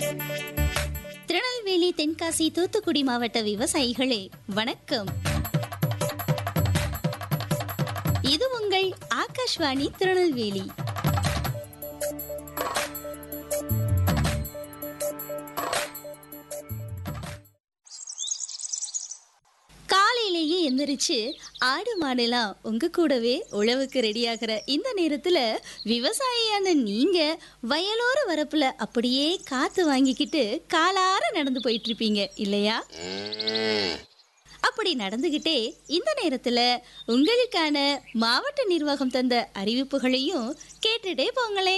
திருநெல்வேலி தென்காசி தூத்துக்குடி மாவட்ட விவசாயிகளே வணக்கம் இது உங்கள் ஆகாஷ்வாணி திருநெல்வேலி காலையிலேயே எந்திரிச்சு ஆடு மாடெல்லாம் உங்க கூடவே உழவுக்கு ரெடியாகிற இந்த நேரத்துல விவசாயியான நீங்க வயலோர வரப்புல அப்படியே காத்து வாங்கிக்கிட்டு காலார நடந்து போயிட்டு இருப்பீங்க இல்லையா அப்படி நடந்துகிட்டே இந்த நேரத்துல உங்களுக்கான மாவட்ட நிர்வாகம் தந்த அறிவிப்புகளையும் கேட்டுட்டே போங்களே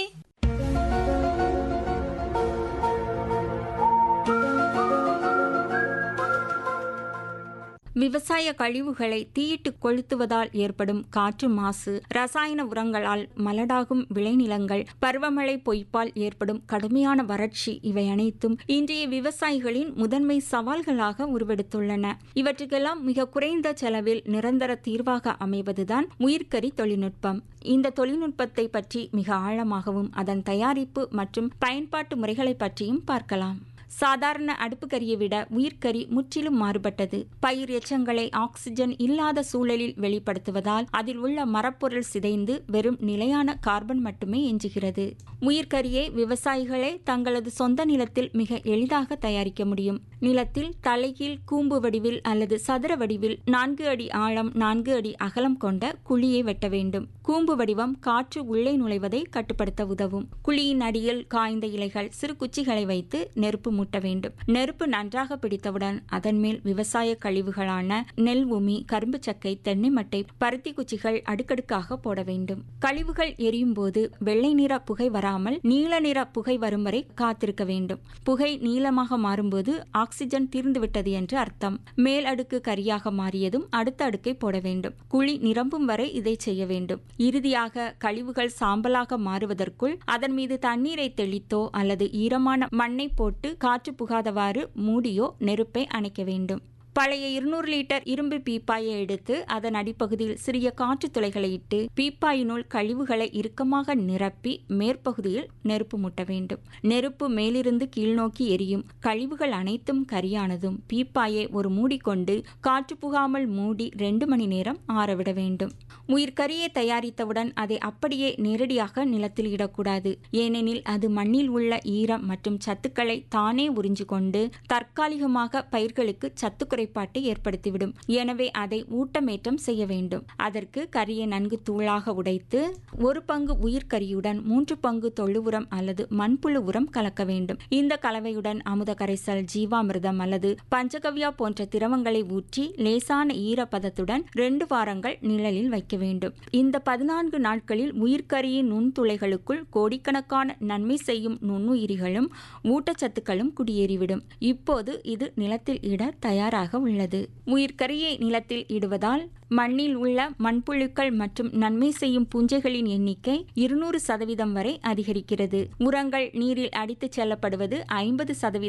விவசாய கழிவுகளை தீயிட்டு கொளுத்துவதால் ஏற்படும் காற்று மாசு ரசாயன உரங்களால் மலடாகும் விளைநிலங்கள் பருவமழை பொய்ப்பால் ஏற்படும் கடுமையான வறட்சி இவை அனைத்தும் இன்றைய விவசாயிகளின் முதன்மை சவால்களாக உருவெடுத்துள்ளன இவற்றுக்கெல்லாம் மிக குறைந்த செலவில் நிரந்தர தீர்வாக அமைவதுதான் உயிர்க்கரி தொழில்நுட்பம் இந்த தொழில்நுட்பத்தை பற்றி மிக ஆழமாகவும் அதன் தயாரிப்பு மற்றும் பயன்பாட்டு முறைகளை பற்றியும் பார்க்கலாம் சாதாரண அடுப்புக்கரியை விட உயிர்க்கரி முற்றிலும் மாறுபட்டது பயிர் எச்சங்களை ஆக்சிஜன் இல்லாத சூழலில் வெளிப்படுத்துவதால் அதில் உள்ள மரப்பொருள் சிதைந்து வெறும் நிலையான கார்பன் மட்டுமே எஞ்சுகிறது உயிர்க்கரியை விவசாயிகளே தங்களது சொந்த நிலத்தில் மிக எளிதாக தயாரிக்க முடியும் நிலத்தில் தலைகீழ் கூம்பு வடிவில் அல்லது சதுர வடிவில் நான்கு அடி ஆழம் நான்கு அடி அகலம் கொண்ட குழியை வெட்ட வேண்டும் கூம்பு வடிவம் காற்று உள்ளே நுழைவதை கட்டுப்படுத்த உதவும் குழியின் அடியில் காய்ந்த இலைகள் சிறு குச்சிகளை வைத்து நெருப்பு மூட்ட வேண்டும் நெருப்பு நன்றாக பிடித்தவுடன் அதன் மேல் விவசாய கழிவுகளான நெல் உமி கரும்பு சக்கை தென்னை மட்டை பருத்தி குச்சிகள் அடுக்கடுக்காக போட வேண்டும் கழிவுகள் எரியும் போது வெள்ளை நிற புகை வராமல் நீல நிற புகை வரும் வரை காத்திருக்க வேண்டும் புகை நீளமாக மாறும்போது ஆக்சிஜன் தீர்ந்துவிட்டது என்று அர்த்தம் மேல் அடுக்கு கரியாக மாறியதும் அடுத்த அடுக்கை போட வேண்டும் குழி நிரம்பும் வரை இதை செய்ய வேண்டும் இறுதியாக கழிவுகள் சாம்பலாக மாறுவதற்குள் அதன் மீது தண்ணீரை தெளித்தோ அல்லது ஈரமான மண்ணை போட்டு காற்று புகாதவாறு மூடியோ நெருப்பை அணைக்க வேண்டும் பழைய இருநூறு லிட்டர் இரும்பு பீப்பாயை எடுத்து அதன் அடிப்பகுதியில் சிறிய காற்று துளைகளை இட்டு பீப்பாயினுள் கழிவுகளை இறுக்கமாக நிரப்பி மேற்பகுதியில் நெருப்பு மூட்ட வேண்டும் நெருப்பு மேலிருந்து கீழ்நோக்கி எரியும் கழிவுகள் அனைத்தும் கரியானதும் பீப்பாயை ஒரு மூடிக்கொண்டு காற்று புகாமல் மூடி ரெண்டு மணி நேரம் ஆறவிட வேண்டும் உயிர்கரியை தயாரித்தவுடன் அதை அப்படியே நேரடியாக நிலத்தில் இடக்கூடாது ஏனெனில் அது மண்ணில் உள்ள ஈரம் மற்றும் சத்துக்களை தானே உறிஞ்சு கொண்டு தற்காலிகமாக பயிர்களுக்கு சத்து குறைபாட்டை ஏற்படுத்திவிடும் எனவே அதை ஊட்டமேற்றம் செய்ய வேண்டும் அதற்கு கரியை நன்கு தூளாக உடைத்து ஒரு பங்கு உயிர்கரியுடன் மூன்று பங்கு தொழு உரம் அல்லது மண்புழு உரம் கலக்க வேண்டும் இந்த கலவையுடன் அமுத கரைசல் ஜீவாமிர்தம் அல்லது பஞ்சகவ்யா போன்ற திரவங்களை ஊற்றி லேசான ஈரப்பதத்துடன் ரெண்டு வாரங்கள் நிழலில் வைக்க வேண்டும் இந்த பதினான்கு நாட்களில் உயிர்கரியின் நுண்துளைகளுக்குள் கோடிக்கணக்கான நன்மை செய்யும் நுண்ணுயிரிகளும் ஊட்டச்சத்துக்களும் குடியேறிவிடும் இப்போது இது நிலத்தில் இட தயாராக உள்ளது உயிர்கரியை நிலத்தில் இடுவதால் மண்ணில் உள்ள மண்புழுக்கள் மற்றும் நன்மை செய்யும் பூஞ்சைகளின் எண்ணிக்கை இருநூறு சதவீதம் வரை அதிகரிக்கிறது உரங்கள் நீரில் அடித்துச் செல்லப்படுவது ஐம்பது சதவீதம்